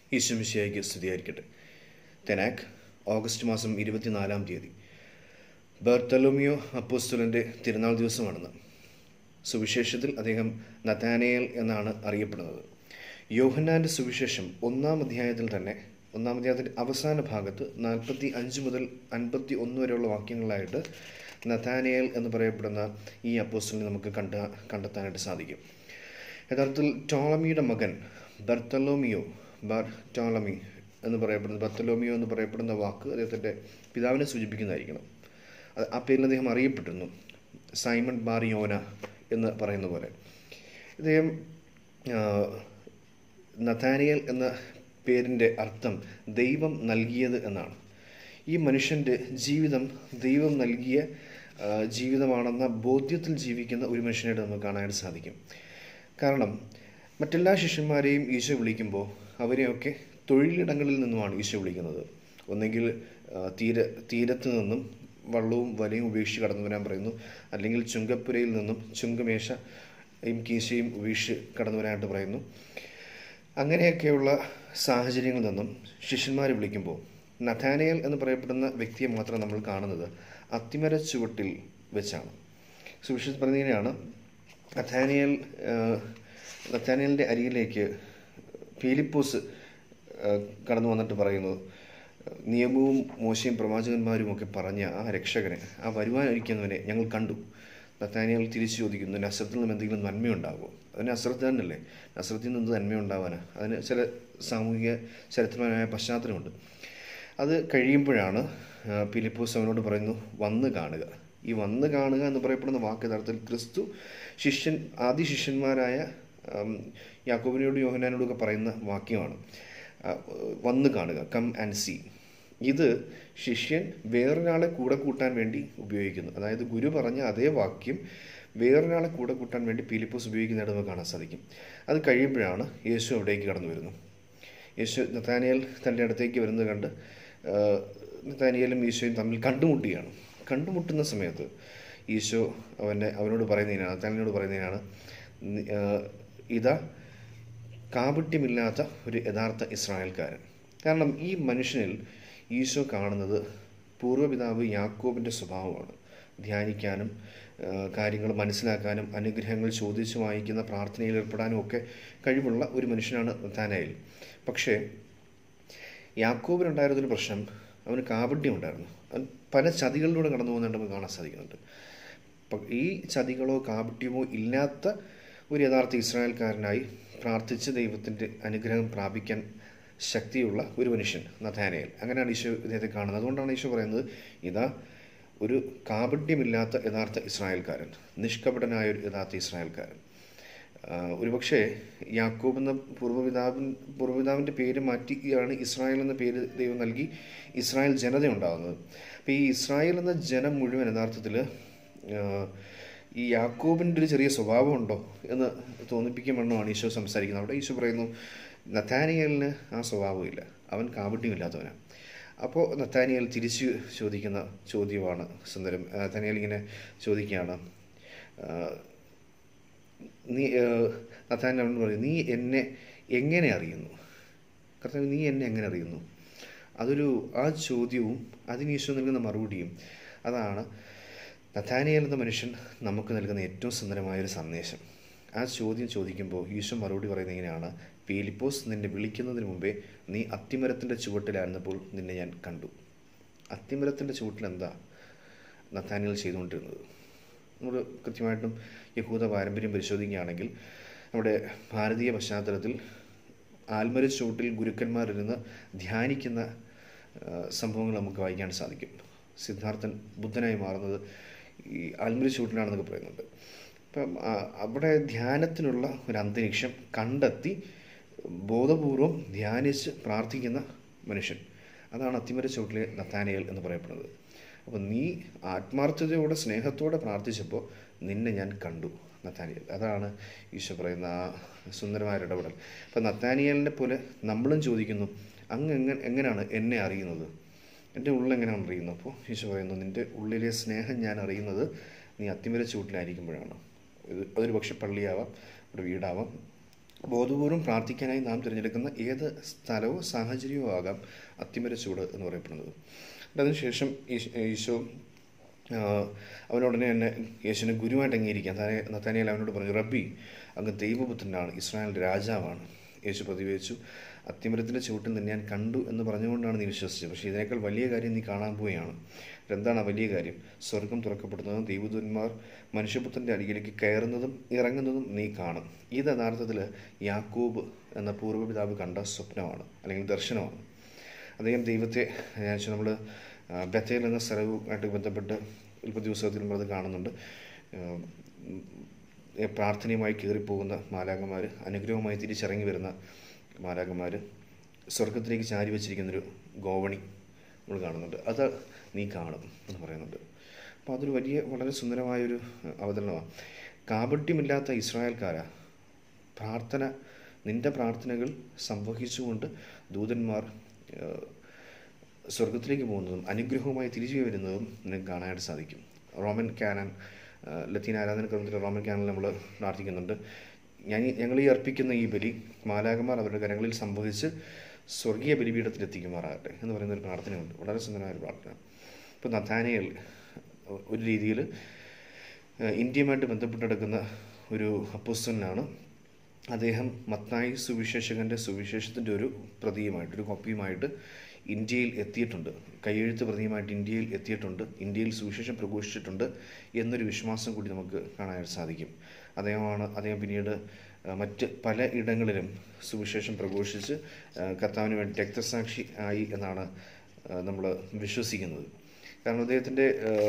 ഈശ്വമിശിയായിക്ക് സ്തുതിയായിരിക്കട്ടെ തെനാക്ക് ഓഗസ്റ്റ് മാസം ഇരുപത്തിനാലാം തീയതി ബർത്തലോമിയോ അപ്പോസ്തുലൻ്റെ തിരുനാൾ ദിവസമാണെന്ന് സുവിശേഷത്തിൽ അദ്ദേഹം നഥാനയേൽ എന്നാണ് അറിയപ്പെടുന്നത് യോഹന്നാൻ്റെ സുവിശേഷം ഒന്നാം അധ്യായത്തിൽ തന്നെ ഒന്നാം അധ്യായത്തിൻ്റെ അവസാന ഭാഗത്ത് നാൽപ്പത്തി അഞ്ച് മുതൽ അൻപത്തി ഒന്ന് വരെയുള്ള വാക്യങ്ങളായിട്ട് നഥാനയേൽ എന്ന് പറയപ്പെടുന്ന ഈ അപ്പോസ്റ്റലിനെ നമുക്ക് കണ്ട കണ്ടെത്താനായിട്ട് സാധിക്കും യഥാർത്ഥത്തിൽ ടോളമിയുടെ മകൻ ബർത്തലോമിയോ ബർ ടോളമി എന്ന് പറയപ്പെടുന്ന ബർത്തലോമിയോ എന്ന് പറയപ്പെടുന്ന വാക്ക് അദ്ദേഹത്തിൻ്റെ പിതാവിനെ സൂചിപ്പിക്കുന്നതായിരിക്കണം അത് ആ പേരിൽ അദ്ദേഹം അറിയപ്പെട്ടിരുന്നു സൈമൺ ബാറിയോന എന്ന് പറയുന്ന പോലെ ഇദ്ദേഹം നഥാനിയൽ എന്ന പേരിൻ്റെ അർത്ഥം ദൈവം നൽകിയത് എന്നാണ് ഈ മനുഷ്യൻ്റെ ജീവിതം ദൈവം നൽകിയ ആ, ജീവിതമാണെന്ന ബോധ്യത്തിൽ ജീവിക്കുന്ന ഒരു മനുഷ്യനായിട്ട് നമുക്ക് കാണാനായിട്ട് സാധിക്കും കാരണം മറ്റെല്ലാ ശിഷ്യന്മാരെയും ഈശോ വിളിക്കുമ്പോൾ അവരെയൊക്കെ തൊഴിലിടങ്ങളിൽ നിന്നുമാണ് ഈശോ വിളിക്കുന്നത് ഒന്നെങ്കിൽ ആ, തീര തീരത്ത് നിന്നും വള്ളവും വലയും ഉപേക്ഷിച്ച് കടന്നു വരാൻ പറയുന്നു അല്ലെങ്കിൽ ചുങ്കപ്പുരയിൽ നിന്നും ചുങ്കമേശയും കീശയും ഉപേക്ഷിച്ച് കടന്നു വരാനായിട്ട് പറയുന്നു അങ്ങനെയൊക്കെയുള്ള സാഹചര്യങ്ങളിൽ നിന്നും ശിഷ്യന്മാരെ വിളിക്കുമ്പോൾ നഥാനയൽ എന്ന് പറയപ്പെടുന്ന വ്യക്തിയെ മാത്രം നമ്മൾ കാണുന്നത് അത്തിമര ചുവട്ടിൽ വെച്ചാണ് സുവിശേഷം പറഞ്ഞതിനെയാണ് നഥാനിയൽ നഥാനിയലിൻ്റെ അരികിലേക്ക് ഫിലിപ്പോസ് ആ, കടന്നു വന്നിട്ട് പറയുന്നത് നിയമവും മോശയും പ്രവാചകന്മാരും ഒക്കെ പറഞ്ഞ ആ രക്ഷകനെ ആ വരുവാനിരിക്കുന്നവനെ ഞങ്ങൾ കണ്ടു നത്താനിയൽ തിരിച്ചു ചോദിക്കുന്നു നസ്രത്തിൽ നിന്നും എന്തെങ്കിലും നന്മയുണ്ടാകുമോ അതിന് അസ്രത്ത് തന്നെയല്ലേ നസ്രത്തിൽ നിന്ന് നന്മയുണ്ടാവാന് അതിന് ചില സാമൂഹിക ചരിത്രപരമായ പശ്ചാത്തലമുണ്ട് അത് കഴിയുമ്പോഴാണ് ആ, ഫിലിപ്പോസ് അവനോട് പറയുന്നു വന്ന് കാണുക ഈ വന്ന് കാണുക എന്ന് പറയപ്പെടുന്ന വാക്ക് യഥാർത്ഥത്തിൽ ക്രിസ്തു ശിഷ്യൻ ആദ്യ ശിഷ്യന്മാരായ ആം, യാക്കോബിനോടും യോഹനാനോടും ഒക്കെ പറയുന്ന വാക്യമാണ് ആ, വന്ന് കാണുക കം ആൻഡ് സീ ഇത് ശിഷ്യൻ വേറൊരാളെ കൂടെ കൂട്ടാൻ വേണ്ടി ഉപയോഗിക്കുന്നു അതായത് ഗുരു പറഞ്ഞ അതേ വാക്യം വേറൊരാളെ കൂടെ കൂട്ടാൻ വേണ്ടി പീലിപ്പോസ് ഉപയോഗിക്കുന്നതായിട്ട് നമുക്ക് കാണാൻ സാധിക്കും അത് കഴിയുമ്പോഴാണ് യേശു അവിടേക്ക് കടന്നു വരുന്നു യേശു നത്താനിയൽ തൻ്റെ അടുത്തേക്ക് വരുന്നത് കണ്ട് ആ, നത്താനിയലും ഈശോയും തമ്മിൽ കണ്ടുമുട്ടുകയാണ് കണ്ടുമുട്ടുന്ന സമയത്ത് ഈശോ അവൻ്റെ അവനോട് പറയുന്നതിനാണ് നത്താനിയനോട് പറയുന്നതിനാണ് നി- ആ, ഇതാ കാപട്യമില്ലാത്ത ഒരു യഥാർത്ഥ ഇസ്രായേൽക്കാരൻ കാരണം ഈ മനുഷ്യനിൽ ഈശോ കാണുന്നത് പൂർവ്വപിതാവ് യാക്കോബിൻ്റെ സ്വഭാവമാണ് ധ്യാനിക്കാനും ആ, കാര്യങ്ങൾ മനസ്സിലാക്കാനും അനുഗ്രഹങ്ങൾ ചോദിച്ചു വായിക്കുന്ന പ്രാർത്ഥനയിൽ ഏർപ്പെടാനും ഒക്കെ കഴിവുള്ള ഒരു മനുഷ്യനാണ് നഥാനായേൽ പക്ഷേ യാക്കോബിനുണ്ടായിരുന്നൊരു പ്രശ്നം അവന് കാപട്യം ഉണ്ടായിരുന്നു അവൻ പല ചതികളിലൂടെ കടന്നു പോകുന്നുണ്ട് നമുക്ക് കാണാൻ സാധിക്കുന്നുണ്ട് അപ്പം ഈ ചതികളോ കാപട്യമോ ഇല്ലാത്ത ഒരു യഥാർത്ഥ ഇസ്രായേൽക്കാരനായി പ്രാർത്ഥിച്ച് ദൈവത്തിൻ്റെ അനുഗ്രഹം പ്രാപിക്കാൻ ശക്തിയുള്ള ഒരു മനുഷ്യൻ നഥാനയൽ അങ്ങനെയാണ് ഈശോ ഇദ്ദേഹത്തെ കാണുന്നത് അതുകൊണ്ടാണ് ഈശോ പറയുന്നത് ഇതാ ഒരു കാപട്യമില്ലാത്ത യഥാർത്ഥ ഇസ്രായേൽക്കാരൻ നിഷ്കപടനായ ഒരു യഥാർത്ഥ ഇസ്രായേൽക്കാരൻ ആഹ് ഒരുപക്ഷെ യാക്കോബ് എന്ന പൂർവ്വപിതാവിൻ പൂർവ്വപിതാവിൻ്റെ പേര് മാറ്റിയാണ് ഇസ്രായേൽ എന്ന പേര് ദൈവം നൽകി ഇസ്രായേൽ ജനത ഉണ്ടാകുന്നത് അപ്പോൾ ഈ ഇസ്രായേൽ എന്ന ജനം മുഴുവൻ യഥാർത്ഥത്തിൽ ആഹ് ഈ യാക്കോബിൻ്റെ ഒരു ചെറിയ സ്വഭാവമുണ്ടോ എന്ന് തോന്നിപ്പിക്കുമെന്നാണ് ഈശോ സംസാരിക്കുന്നത് അവിടെ ഈശോ പറയുന്നു നഥാനിയലിന് ആ സ്വഭാവമില്ല അവൻ കാപട്യമില്ലാത്തവനാണ് അപ്പോൾ നത്താനിയൽ തിരിച്ചു ചോദിക്കുന്ന ചോദ്യമാണ് സുന്ദരം നത്താനിയൽ ഇങ്ങനെ ചോദിക്കുകയാണ് ആഹ് നീ നത്താൻ അവൻ പറയും നീ എന്നെ എങ്ങനെ അറിയുന്നു കർത്താവ് നീ എന്നെ എങ്ങനെ അറിയുന്നു അതൊരു ആ ചോദ്യവും അതിന് ഈശോ നൽകുന്ന മറുപടിയും അതാണ് നഥാനിയൽ എന്ന മനുഷ്യൻ നമുക്ക് നൽകുന്ന ഏറ്റവും സുന്ദരമായൊരു സന്ദേശം ആ ചോദ്യം ചോദിക്കുമ്പോൾ ഈശോ മറുപടി പറയുന്നത് ഇങ്ങനെയാണ് ഫിലിപ്പോസ് നിന്നെ വിളിക്കുന്നതിന് മുമ്പേ നീ അത്തിമരത്തിൻ്റെ ചുവട്ടിലായിരുന്നപ്പോൾ നിന്നെ ഞാൻ കണ്ടു അത്തിമരത്തിൻ്റെ ചുവട്ടിൽ എന്താ നത്താനിയൽ ചെയ്തുകൊണ്ടിരുന്നത് നമ്മൾ കൃത്യമായിട്ടും യഹൂദ പാരമ്പര്യം പരിശോധിക്കുകയാണെങ്കിൽ നമ്മുടെ ഭാരതീയ പശ്ചാത്തലത്തിൽ ആൽമര ചുവട്ടിൽ ഗുരുക്കന്മാരിരുന്ന് ധ്യാനിക്കുന്ന ആ, സംഭവങ്ങൾ നമുക്ക് വായിക്കാൻ സാധിക്കും സിദ്ധാർത്ഥൻ ബുദ്ധനായി മാറുന്നത് ഈ ആൽമര ചുവട്ടിലാണെന്നൊക്കെ പറയുന്നുണ്ട് അപ്പം ആ, അവിടെ ധ്യാനത്തിനുള്ള ഒരു അന്തരീക്ഷം കണ്ടെത്തി ബോധപൂർവം ധ്യാനിച്ച് പ്രാർത്ഥിക്കുന്ന മനുഷ്യൻ അതാണ് അത്തിമര ചുവട്ടിലെ നത്താനയൽ എന്ന് പറയപ്പെടുന്നത് അപ്പോൾ നീ ആത്മാർത്ഥതയോടെ സ്നേഹത്തോടെ പ്രാർത്ഥിച്ചപ്പോൾ നിന്നെ ഞാൻ കണ്ടു നത്താനിയൽ അതാണ് ഈശോ പറയുന്ന ആ സുന്ദരമായ ഒരു ഇടപെടൽ അപ്പം നത്താനിയലിനെ പോലെ നമ്മളും ചോദിക്കുന്നു അങ്ങ് എങ്ങനെ എങ്ങനെയാണ് എന്നെ അറിയുന്നത് എൻ്റെ ഉള്ളിൽ എങ്ങനെയാണ് അറിയുന്നത് അപ്പോൾ ഈശോ പറയുന്നു നിൻ്റെ ഉള്ളിലെ സ്നേഹം ഞാൻ അറിയുന്നത് നീ അത്തിമര ചൂട്ടിലായിരിക്കുമ്പോഴാണ് ഇത് അതൊരു പക്ഷെ പള്ളിയാവാം ഒരു വീടാവാം ബോധപൂർവം പ്രാർത്ഥിക്കാനായി നാം തിരഞ്ഞെടുക്കുന്ന ഏത് സ്ഥലവോ സാഹചര്യമോ ആകാം അത്തിമര ചൂട് എന്ന് പറയപ്പെടുന്നത് അതിനുശേഷം ഈശ്- ഈശോ ആ, അവനുടനെ തന്നെ യേശുവിനെ ഗുരുവായിട്ട് അംഗീകരിക്കാൻ നത്താനിയൽ അവനോട് പറഞ്ഞു റബ്ബി അങ്ങ് ദൈവപുത്രനാണ് ഇസ്രായേലിൻ്റെ രാജാവാണ് യേശു പ്രതിവേദിച്ചു അത്തിമരത്തിൻ്റെ ചുവട്ടിൽ നിന്ന് ഞാൻ കണ്ടു എന്ന് പറഞ്ഞുകൊണ്ടാണ് നീ വിശ്വസിച്ചത് പക്ഷേ ഇതിനേക്കാൾ വലിയ കാര്യം നീ കാണാൻ പോവുകയാണ് എന്താണ് ആ വലിയ കാര്യം സ്വർഗം തുറക്കപ്പെടുന്നതും ദൈവദൂതന്മാർ മനുഷ്യപുത്രൻ്റെ അരികിലേക്ക് കയറുന്നതും ഇറങ്ങുന്നതും നീ കാണും ഇത് യഥാർത്ഥത്തിൽ യാക്കൂബ് എന്ന പൂർവ്വപിതാവ് കണ്ട സ്വപ്നമാണ് അല്ലെങ്കിൽ ദർശനമാണ് അദ്ദേഹം ദൈവത്തെ ഞാൻ നമ്മൾ ബത്തേൽ എന്ന സ്ഥലവുമായിട്ട് ബന്ധപ്പെട്ട് ഉൽപ്പത്തി പുസ്തകത്തിൽ നമ്മളത് കാണുന്നുണ്ട് ആ, ഉം, പ്രാർത്ഥനയുമായി കയറിപ്പോകുന്ന മാലാകന്മാർ അനുഗ്രഹമായി തിരിച്ചിറങ്ങി വരുന്ന മാലാകന്മാർ സ്വർഗത്തിലേക്ക് ചാരി വച്ചിരിക്കുന്നൊരു ഗോവണി നമ്മൾ കാണുന്നുണ്ട് അത് നീ കാണും എന്ന് പറയുന്നുണ്ട് അപ്പോൾ അതൊരു വലിയ വളരെ സുന്ദരമായൊരു അവതരണമാണ് കാപട്യമില്ലാത്ത ഇസ്രായേൽക്കാരാ പ്രാർത്ഥന നിന്റെ പ്രാർത്ഥനകൾ സംവഹിച്ചുകൊണ്ട് ദൂതന്മാർ ഏഹ്, സ്വർഗത്തിലേക്ക് പോകുന്നതും അനുഗ്രഹവുമായി തിരിച്ചു വരുന്നതും നിനക്ക് കാണാനായിട്ട് സാധിക്കും റോമൻ ക്യാനൻ ഏഹ്, ലത്തീൻ ആരാധനക്രമത്തിൽ റോമൻ ക്യാനൽ നമ്മൾ പ്രാർത്ഥിക്കുന്നുണ്ട് ഞാൻ ഞങ്ങൾ ഈ അർപ്പിക്കുന്ന ഈ ബലി മാലാകന്മാർ അവരുടെ കരങ്ങളിൽ സംഭവിച്ച് സ്വർഗീയ ബലിപീഠത്തിൽ എത്തിക്കുമാറാകട്ടെ എന്ന് പറയുന്ന ഒരു പ്രാർത്ഥനയുണ്ട് വളരെ സുന്ദരമായ ഒരു പ്രാർത്ഥന ഇപ്പോൾ നഥാനയൽ ഒരു രീതിയിൽ ഏഹ്, ഇന്ത്യയുമായിട്ട് ബന്ധപ്പെട്ടെടുക്കുന്ന ഒരു അപ്പോസ്റ്റലിനാണ് അദ്ദേഹം മത്തായി സുവിശേഷകൻ്റെ സുവിശേഷത്തിൻ്റെ ഒരു പ്രതിയുമായിട്ട് ഒരു കോപ്പിയുമായിട്ട് ഇന്ത്യയിൽ എത്തിയിട്ടുണ്ട് കൈയെഴുത്ത് പ്രതിയുമായിട്ട് ഇന്ത്യയിൽ എത്തിയിട്ടുണ്ട് ഇന്ത്യയിൽ സുവിശേഷം പ്രഘോഷിച്ചിട്ടുണ്ട് എന്നൊരു വിശ്വാസം കൂടി നമുക്ക് കാണാനായിട്ട് സാധിക്കും അദ്ദേഹമാണ് അദ്ദേഹം പിന്നീട് ആ, മറ്റ് പല ഇടങ്ങളിലും സുവിശേഷം പ്രഘോഷിച്ച് ആ, കർത്താവിന് വേണ്ടി രക്തസാക്ഷി ആയി എന്നാണ് നമ്മൾ വിശ്വസിക്കുന്നത് കാരണം അദ്ദേഹത്തിൻ്റെ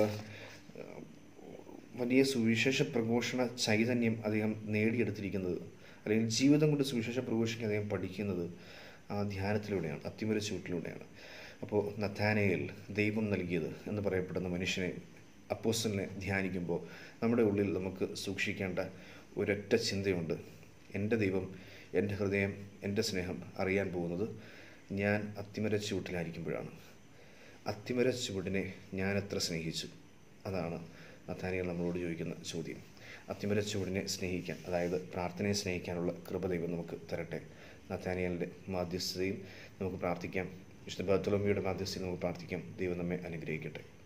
വലിയ സുവിശേഷ പ്രഘോഷണ ചൈതന്യം അദ്ദേഹം നേടിയെടുത്തിരിക്കുന്നത് അല്ലെങ്കിൽ ജീവിതം കൊണ്ട് സുവിശേഷ പ്രഘോഷിക്കാൻ അദ്ദേഹം പഠിക്കുന്നത് ആ ധ്യാനത്തിലൂടെയാണ് അത്തിമര ചൂട്ടിലൂടെയാണ് അപ്പോൾ നഥാനയിൽ ദൈവം നൽകിയത് എന്ന് പറയപ്പെടുന്ന മനുഷ്യനെ അപ്പോസ്റ്റലിനെ ധ്യാനിക്കുമ്പോൾ നമ്മുടെ ഉള്ളിൽ നമുക്ക് സൂക്ഷിക്കേണ്ട ഒരൊറ്റ ചിന്തയുണ്ട് എൻ്റെ ദൈവം എൻ്റെ ഹൃദയം എൻ്റെ സ്നേഹം അറിയാൻ പോകുന്നത് ഞാൻ അത്തിമര ചൂട്ടിലായിരിക്കുമ്പോഴാണ് അത്തിമര ചുവടിനെ ഞാൻ എത്ര സ്നേഹിച്ചു അതാണ് നത്താനികൾ നമ്മളോട് ചോദിക്കുന്ന ചോദ്യം അത്തിമര ചുവടിനെ സ്നേഹിക്കാൻ അതായത് പ്രാർത്ഥനയെ സ്നേഹിക്കാനുള്ള കൃപ ദൈവം നമുക്ക് തരട്ടെ നത്താനിയലിൻ്റെ മാധ്യസ്ഥതയിൽ നമുക്ക് പ്രാർത്ഥിക്കാം വിശുദ്ധ ബർത്തലോമിയുടെ മാധ്യസ്ഥതയിൽ നമുക്ക് പ്രാർത്ഥിക്കാം ദൈവം നമ്മെ അനുഗ്രഹിക്കട്ടെ